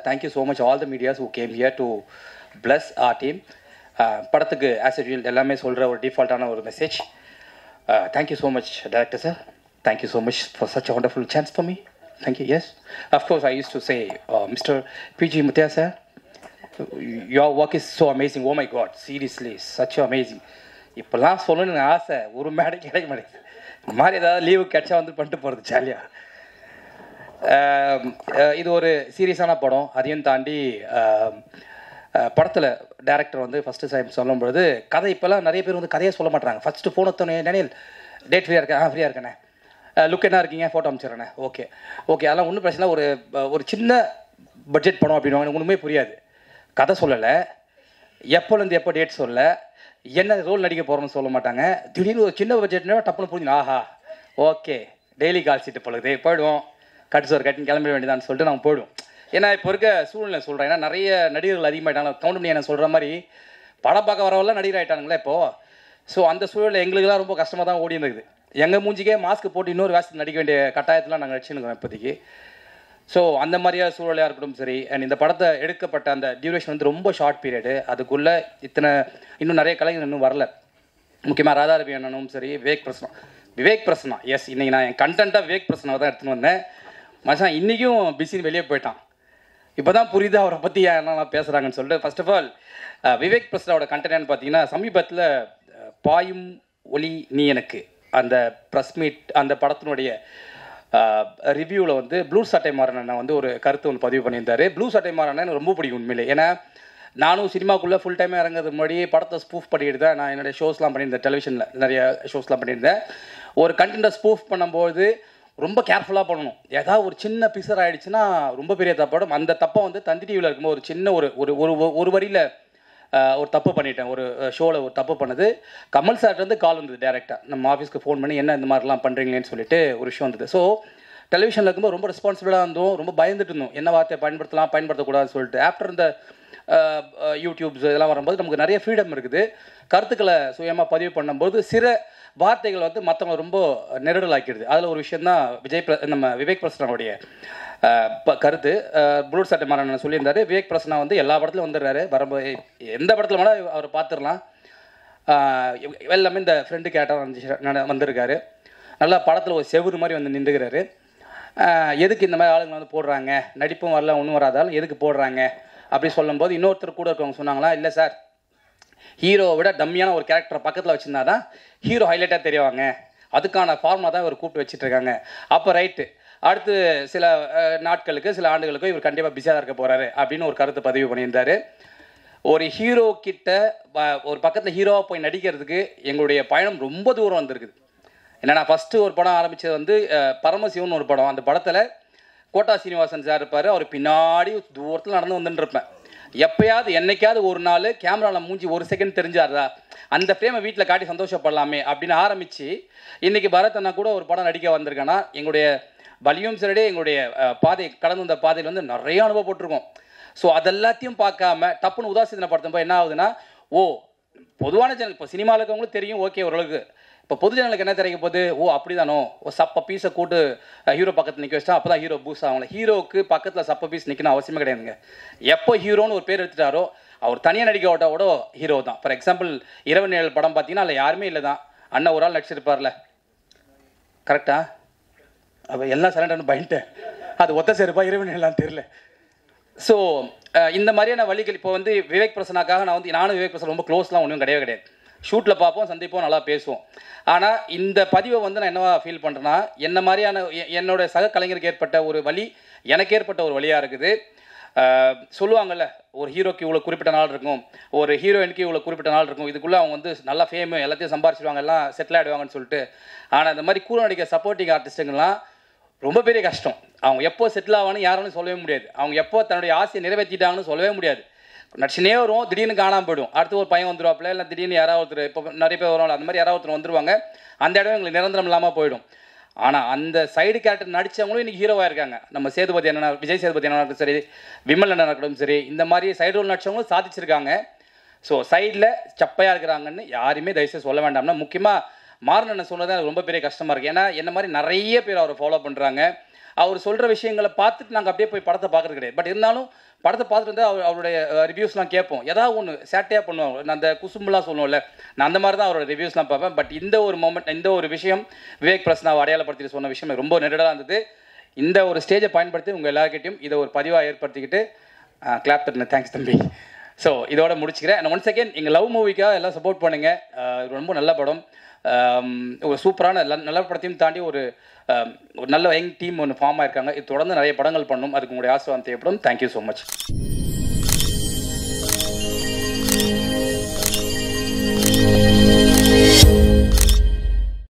Thank you so much all the medias who came here to bless our team படத்துக்கு as usual எல்லாமே சொல்கிற ஒரு டிஃபால்ட்டான ஒரு message thank you so much director sir thank you so much for such a wonderful chance for me thank you yes of course I use to say mister P G Muthiah sir your work is so amazing oh my god seriously such amazing இப்போல்லாம் சொல்லணும்னு ஆசை ஒரு மேடை கிடைக்க மாட்டேங்குது இந்த மாதிரி ஏதாவது லீவு கிடைச்சா வந்து பண்ணிட்டு போகிறது ஜாலியாக இது ஒரு சீரியஸான படம் அதையும் தாண்டி படத்தில் டேரக்டர் வந்து ஃபஸ்ட்டு டைம் சொல்லும்பொழுது கதை இப்போல்லாம் நிறைய பேர் வந்து கதையே சொல்ல மாட்டாங்க ஃபஸ்ட்டு ஃபோன் எடுத்தோன்னே நினைல் டேட் ஃப்ரீயாக இருக்கேன் ஆ ஃப்ரீயாக இருக்கேண்ணே லுக் என்ன இருக்கீங்க ஃபோட்டோ அனுப்பிச்சிடுறேண்ணே ஓகே ஓகே அதெல்லாம் ஒன்றும் பிரச்சனை இல்ல. ஒரு ஒரு சின்ன பட்ஜெட் படம் அப்படின்னு எனக்கு ஒன்றுமே புரியாது கதை சொல்லலை எப்போலேருந்து எப்போ டேட் சொல்ல என்ன ரோல் நடிக்க போகிறோம்னு சொல்ல மாட்டாங்க திடீர்னு ஒரு சின்ன பட்ஜெட்னா டப்புனு புரிஞ்சு ஆஹா ஓகே டெய்லி கால் சீட்டு பொழுது போயிடுவோம் கட்டு சோறு கட்டின்னு கிளம்பிட வேண்டியதான்னு சொல்லிட்டு நாங்கள் போயிடுவோம் ஏன்னா இப்போ இருக்க சூழ்நிலை சொல்கிறேன் ஏன்னா நிறைய நடிகர்கள் அதிகமாகிட்டாங்க கவுண்ட் பண்ணி என்ன சொல்கிற மாதிரி படம் பார்க்க வரவெல்லாம் நடிகர் ஆகிட்டானுங்களே இப்போது ஸோ அந்த சூழலில் எங்களுக்குலாம் ரொம்ப கஷ்டமாக தான் ஓடி இருந்தது எங்கள் மூஞ்சிக்கே மாஸ்க் போட்டு இன்னொரு வேஷத்தில் நடிக்க வேண்டிய கட்டாயத்தில் நாங்கள் நடிச்சுருக்கோம் இப்போதைக்கு ஸோ அந்த மாதிரியா சூழலாக இருக்கட்டும் சரி அண்ட் இந்த படத்தை எடுக்கப்பட்ட அந்த டியூரேஷன் வந்து ரொம்ப ஷார்ட் பீரியடு அதுக்குள்ளே இத்தனை இன்னும் நிறைய கலைஞர் இன்னும் வரல முக்கியமாக ராதாரவி அண்ணனும் சரி விவேக் பிரசனா விவேக் பிரசனா எஸ் இன்னைக்கு நான் என் கண்டென்ட்டாக விவேக் பிரசனாவை தான் எடுத்துன்னு வந்தேன் மச்சான் இன்றைக்கும் பிஸின்னு வெளியே போயிட்டான் இப்போ தான் புரியுது அவரை பற்றி என்னெல்லாம் பேசுகிறாங்கன்னு சொல்லிட்டு ஃபர்ஸ்ட் ஆஃப் ஆல் விவேக் பிரசனாவோட கண்டென்ட்னு பார்த்தீங்கன்னா சமீபத்தில் பாயும் ஒளி நீ எனக்கு அந்த ப்ரெஸ் மீட் அந்த படத்தினுடைய ரிவ்யூவில் வந்து ப்ளூ சட்டை மாறன் வந்து ஒரு கருத்து ஒன்று பதிவு பண்ணியிருந்தாரு ப்ளூ சட்டை மாறன் எனக்கு ரொம்ப பிடிக்கும் உண்மையிலே ஏன்னா நானும் சினிமாக்குள்ளே ஃபுல் டைமாக இறங்குறதுக்கு முன்னாடி படத்தை ஸ்பூஃப் பண்ணிட்டு தான் நான் என்னுடைய ஷோஸ்லாம் பண்ணியிருந்தேன் டெலிவிஷனில் நிறைய ஷோஸ்லாம் பண்ணியிருந்தேன் ஒரு கண்டென்ட்டை ஸ்பூஃப் பண்ணும்போது ரொம்ப கேர்ஃபுல்லாக பண்ணணும் ஏதாவது ஒரு சின்ன பிசர் ஆயிடுச்சுன்னா ரொம்ப பெரிய தப்பாடும் அந்த தப்பை வந்து தந்தி டிவியில் இருக்கும்போது ஒரு சின்ன ஒரு ஒரு ஒரு ஒரு வரியில் ஆஹ் ஒரு தப்பு பண்ணிட்டேன் ஒரு ஷோவில் ஒரு தப்பு பண்ணது கமல் சார்ட்டேருந்து கால் வந்தது டேரெக்டாக நம்ம ஆஃபீஸ்க்கு ஃபோன் பண்ணி என்ன இந்த மாதிரிலாம் பண்ணுறீங்களேன்னு சொல்லிட்டு ஒரு விஷயம் வந்தது ஸோ டெலிவிஷனில் இருக்கும்போது ரொம்ப ரெஸ்பான்சிபிளாக இருந்தோம் ரொம்ப பயந்துட்டு இருந்தோம் என்ன வார்த்தையை பயன்படுத்தலாம் பயன்படுத்தக்கூடாதுன்னு சொல்லிட்டு ஆஃப்டர் இந்த யூடியூப்ஸ் இதெல்லாம் வரும்போது நமக்கு நிறைய ஃப்ரீடம் இருக்குது கருத்துக்களை சுயமாக பதிவு பண்ணும்போது சில வார்த்தைகள் வந்து மற்றவங்க ரொம்ப நெருடலாக்கிடுது அதில் ஒரு விஷயம் தான் விஜய் பிர நம்ம விவேக் பிரசனாவுடைய அஹ், ப- கருத்து ப்ளூட் சட்டை மாறன் சொல்லியிருந்தாரு விவேக் பிரசனா வந்து எல்லா படத்துலையும் வந்துடுறாரு வரும்போது எந்த படத்தில் வேணால் அவர் பார்த்துடலாம் ஆஹ் எல்லாமே இந்த ஃப்ரெண்டு கேட்டால் வந்து வந்திருக்காரு நல்லா படத்தில் ஒரு செவுரு மாதிரி வந்து நின்றுக்கிறாரு ஆஹ் எதுக்கு இந்த மாதிரி ஆளுங்க வந்து போடுறாங்க நடிப்பும் வரல ஒன்றும் வராதாலும் எதுக்கு போடுறாங்க அப்படி சொல்லும்போது இன்னொருத்தர் கூட இருக்கவங்க சொன்னாங்களா இல்லை சார் ஹீரோவை விட டம்மியான ஒரு கேரக்டரை பக்கத்தில் வச்சிருந்தா தான் ஹீரோ ஹைலைட்டாக தெரியவாங்க அதுக்கான ஃபார்மா தான் இவர் கூப்பிட்டு வச்சிட்டு இருக்காங்க அப்போ ரைட்டு அடுத்து சில அஹ், நாட்களுக்கு சில ஆண்டுகளுக்கு இவர் கண்டிப்பாக பிஸியாக இருக்க போகிறாரு அப்படின்னு ஒரு கருத்து பதிவு பண்ணியிருந்தாரு ஒரு ஹீரோ கிட்ட வ- ஒரு பக்கத்தில் ஹீரோவாக போய் நடிக்கிறதுக்கு எங்களுடைய பயணம் ரொம்ப தூரம் வந்திருக்குது என்னன்னா ஃபஸ்ட்டு ஒரு படம் ஆரம்பித்தது வந்து அஹ், பரமசிவன் ஒரு படம் அந்த படத்தில் கோட்டா சீனிவாசன் சார் இருப்பார் அவர் பின்னாடி தூரத்தில் நடந்து வந்துட்டு இருப்பேன் எப்பயாவது என்னைக்காவது ஒரு நாள் கேமராவில் மூஞ்சி ஒரு செகண்ட் தெரிஞ்சாருதா அந்த ஃப்ரேமை வீட்டில் காட்டி சந்தோஷப்படலாமே அப்படின்னு ஆரம்பித்து இன்றைக்கி பரத் அண்ணா கூட ஒரு படம் நடிக்க வந்திருக்கேன்னா எங்களுடைய வலியும் சரிடே எங்களுடைய அஹ், பாதை கடந்து வந்த பாதையில் வந்து நிறைய அனுபவப்பட்டிருக்கோம் ஸோ அதெல்லாத்தையும் பார்க்காம டப்புன்னு உதாசீனப்படுத்தும் போது என்ன ஆகுதுன்னா ஓ பொதுவான ஜனங்கள் இப்போ சினிமாவில் இருக்கவங்களுக்கு தெரியும் ஓகே ஓரளவுக்கு இப்போ பொது ஜனங்களுக்கு என்ன தெரிவிக்க போகுது ஓ அப்படிதானோ ஓ சப்ப பீஸை கூட்டு ஹீரோ பக்கத்தில் நிற்க வச்சா அப்போ தான் ஹீரோ பூஸ் ஆகல ஹீரோவுக்கு பக்கத்தில் சப்ப பீஸ் நிற்கணும் அவசியமே கிடையாதுங்க எப்போ ஹீரோன்னு ஒரு பேர் எடுத்துட்டாரோ அவர் தனியாக நடிக்க விட்டா கூட ஹீரோ தான் ஃபார் எக்ஸாம்பிள் இரவு நிழல் படம் பார்த்தீங்கன்னா அதில் யாருமே இல்லை தான் அண்ணன் ஒரு ஆள் நடிச்சிருப்பார்ல கரெக்டா அப்போ எல்லாம் சைலண்டானு பயந்துட்டேன் அது ஒத்த சேருப்பா இரவு நிழலான்னு தெரியல ஸோ இந்த மாதிரியான வழிகள் இப்போ வந்து விவேக் பிரசனாக்காக நான் வந்து நானும் விவேக் பிரசன் ரொம்ப க்ளோஸ்லாம் ஒன்றும் கிடையவே கிடையாது ஷூட்டில் பார்ப்போம் சந்திப்போம் நல்லா பேசுவோம் ஆனால் இந்த பதிவை வந்து நான் என்னவா ஃபீல் பண்ணுறேன்னா என்ன மாதிரியான எ- என்னோட சக கலைஞருக்கு ஏற்பட்ட ஒரு வழி எனக்கு ஏற்பட்ட ஒரு வழியாக இருக்குது அஹ், சொல்லுவாங்கல்ல ஒரு ஹீரோக்கு இவ்வளோ குறிப்பிட்ட நாள் இருக்கும் ஒரு ஹீரோயினுக்கு இவ்வளோ குறிப்பிட்ட நாள் இருக்கும் இதுக்குள்ளே அவங்க வந்து நல்லா ஃபேமு எல்லாத்தையும் சம்பாரிச்சிடுவாங்க எல்லாம் செட்டில் ஆகிடுவாங்கன்னு சொல்லிட்டு ஆனால் இந்த மாதிரி கூட நடிக்கிற சப்போர்ட்டிங் ஆர்டிஸ்ட்டுங்கெல்லாம் ரொம்ப பெரிய கஷ்டம் அவங்க எப்போ செட்டில் ஆவான்னு யாராலும் சொல்லவே முடியாது அவங்க எப்போ தன்னுடைய ஆசையை நிறைவேற்றிட்டாங்கன்னு சொல்லவே முடியாது நடிச்சுனே வரும் திடீர்னு காணாம போயிடும் அடுத்து ஒரு பையன் வந்துருவாப்புல இல்லை திடீர்னு யாராவது ஒருத்தர் இப்போ நிறைய பேர் வருவாங்க அந்த மாதிரி யாராவது ஒருத்தர் வந்துருவாங்க அந்த இடம் எங்களுக்கு நிரந்தரம் இல்லாமல் போயிடும் ஆனால் அந்த சைடு கேரக்டர் நடிச்சவங்களும் இன்னைக்கு ஹீரோவாக இருக்காங்க நம்ம சேதுபதி என்ன விஜய் சேதுபதி என்ன இருக்கட்டும் சரி விமல் என்ன இருக்கட்டும் சரி இந்த மாதிரி சைடு ரோல் நடிச்சவங்களும் சாதிச்சிருக்காங்க ஸோ சைடில் சப்பையாக இருக்கிறாங்கன்னு யாருமே தயவுசெய்து சொல்ல வேண்டாம்னா முக்கியமாக மாறன் சொன்னது எனக்கு ரொம்ப பெரிய கஷ்டமாக இருக்குது ஏன்னா என்ன மாதிரி நிறைய பேர் அவரை ஃபாலோ பண்ணுறாங்க அவர் சொல்கிற விஷயங்களை பார்த்துட்டு நாங்கள் அப்படியே போய் படத்தை பார்க்கறது கிடையாது பட் இருந்தாலும் படத்தை பார்த்துட்டு வந்து அவர் அவருடைய ரிவ்யூஸ்லாம் கேட்போம் ஏதாவது ஒன்று சேட்டையாக பண்ணுவாங்க நான் அந்த குசும்புலாம் சொல்லுவோம்ல நான் அந்த மாதிரி தான் அவரோட ரிவ்யூஸ்லாம் பார்ப்பேன் பட் இந்த ஒரு மொமெண்ட் இந்த ஒரு விஷயம் விவேக் பிரசனாவை அடையாளப்படுத்தி சொன்ன விஷயம் எனக்கு ரொம்ப நெருடலாக இருந்தது இந்த ஒரு ஸ்டேஜை பயன்படுத்தி உங்கள் எல்லாருக்கிட்டையும் இதை ஒரு பதிவாக ஏற்படுத்திக்கிட்டு கிளாப் தட்டின தேங்க்ஸ் தம்பி ஸோ இதோட முடிச்சுக்கிறேன் அண்ட் ஒன்ஸ் அகேன் எங்கள் லவ் மூவிக்காக எல்லாம் சப்போர்ட் பண்ணுங்கள் இது ரொம்ப நல்ல படம் ஆம், ஒரு சூப்பரான நல்ல- நல்ல படத்தையும் தாண்டி ஒரு ஆம், ஒரு நல்ல யங் டீம் ஒன்று ஃபார்ம் ஆயிருக்காங்க இது தொடர்ந்து நிறைய படங்கள் பண்ணும் அதுக்கு உங்களுடைய ஆசீர்வாதம் தேவைப்படும் தேங்க்யூ ஸோ மச்